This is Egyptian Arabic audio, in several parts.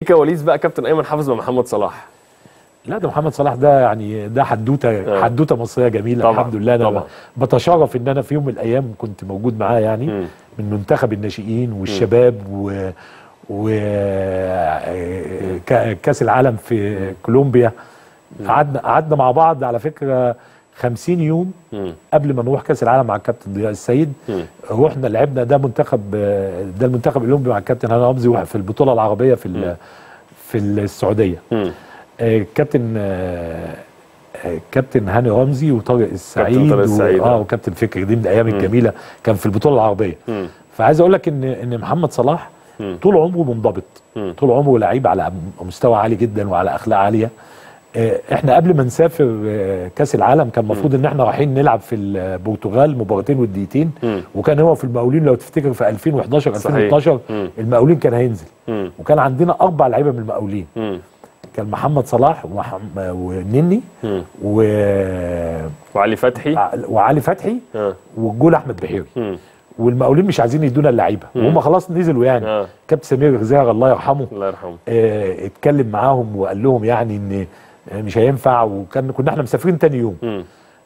كواليس بقى كابتن ايمن حافظ مع محمد صلاح لا ده محمد صلاح ده يعني ده حدوته آه. حدوته مصريه جميله طبعاً، الحمد لله انا طبعاً. بتشرف ان انا في يوم من الايام كنت موجود معاه يعني مم. من منتخب الناشئين والشباب و و ك- كاس العالم في كولومبيا قعدنا قعدنا مع بعض على فكره 50 يوم مم. قبل ما نروح كاس العالم مع الكابتن ضياء السيد مم. رحنا لعبنا ده منتخب ده المنتخب الاولمبي مع الكابتن هاني رمزي في البطوله العربيه في ال- في السعوديه مم. آه، كابتن آه، آه، كابتن هاني رمزي وطارق السعيد طارق السعيد، و... آه. اه وكابتن فكري دي من الايام الجميله كان في البطوله العربيه مم. فعايز اقول لك ان ان محمد صلاح مم. طول عمره منضبط مم. طول عمره لعيب على مستوى عالي جدا وعلى اخلاق عاليه آه، احنا قبل ما نسافر آه، كاس العالم كان المفروض ان احنا رايحين نلعب في البرتغال مباراتين ودقيقتين مم. وكان هو في المقاولين لو تفتكر في 2011 صحيح. 2012 مم. المقاولين كان هينزل مم. وكان عندنا اربع لعيبه من المقاولين مم. كان محمد صلاح ومح- ونني مم. و... وعلي فتحي وعلي فتحي اه والجول احمد بحيري مم. والمقاولين مش عايزين يدونا اللعيبه وهم خلاص نزلوا يعني آه. كابتن سمير غزاغ الله يرحمه الله يرحمه آه اتكلم معاهم وقال لهم يعني ان مش هينفع وكان كنا احنا مسافرين تاني يوم مم.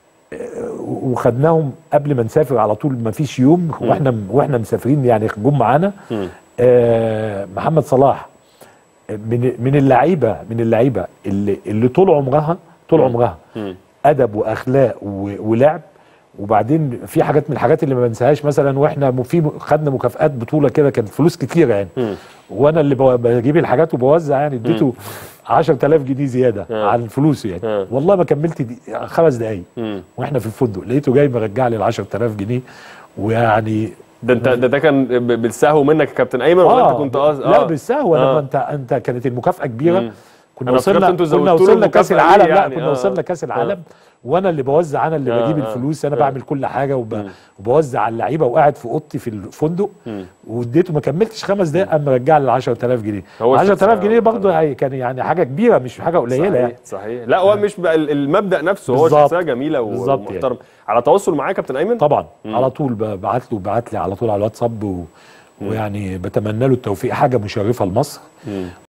وخدناهم قبل ما نسافر على طول ما فيش يوم واحنا واحنا مسافرين يعني جم معانا مم. آه محمد صلاح من من اللعيبه من اللعيبه اللي اللي طول عمرها طول عمرها مم. ادب واخلاق و- ولعب وبعدين في حاجات من الحاجات اللي ما بنساهاش مثلا واحنا م- في م- خدنا مكافآت بطوله كده كانت فلوس كتيره يعني مم. وانا اللي بو- بجيب الحاجات وبوزع يعني اديته 10000 جنيه زياده آه. عن فلوسه يعني آه. والله ما كملت دي خمس دقايق مم. واحنا في الفندق لقيته جاي مرجع لي ال 10000 جنيه ويعني ده انت ده, ده كان ب- بالسهو منك يا كابتن ايمن ولا انت كنت قاصد لا بالسهو انا آه. ما انت انت كانت المكافاه كبيره مم. كنا أنا افتكرت وصلنا انتوا كنا زودتوا له وصلنا كاس المكافأة العالم دي لا يعني. كنا آه. وصلنا كاس العالم وانا اللي بوزع انا اللي آه، بجيب آه. الفلوس انا آه. بعمل كل حاجه وب... وبوزع على اللعيبه وقاعد في اوضتي في الفندق واديته ما كملتش خمس دقائق قام رجع لي ال 10000 جنيه هو 10000 الشخص- جنيه برضه يعني كان يعني حاجه كبيره مش حاجه قليله صحيح يعني صحيح لا هو مش بقى ال- المبدا نفسه هو بالظبط. شخصيه جميله و- بالظبط يعني. ومحترم على تواصل معايا يا كابتن ايمن طبعا على طول ببعت له بعت لي على طول على الواتساب و... ويعني بتمنى له التوفيق حاجه مشرفه لمصر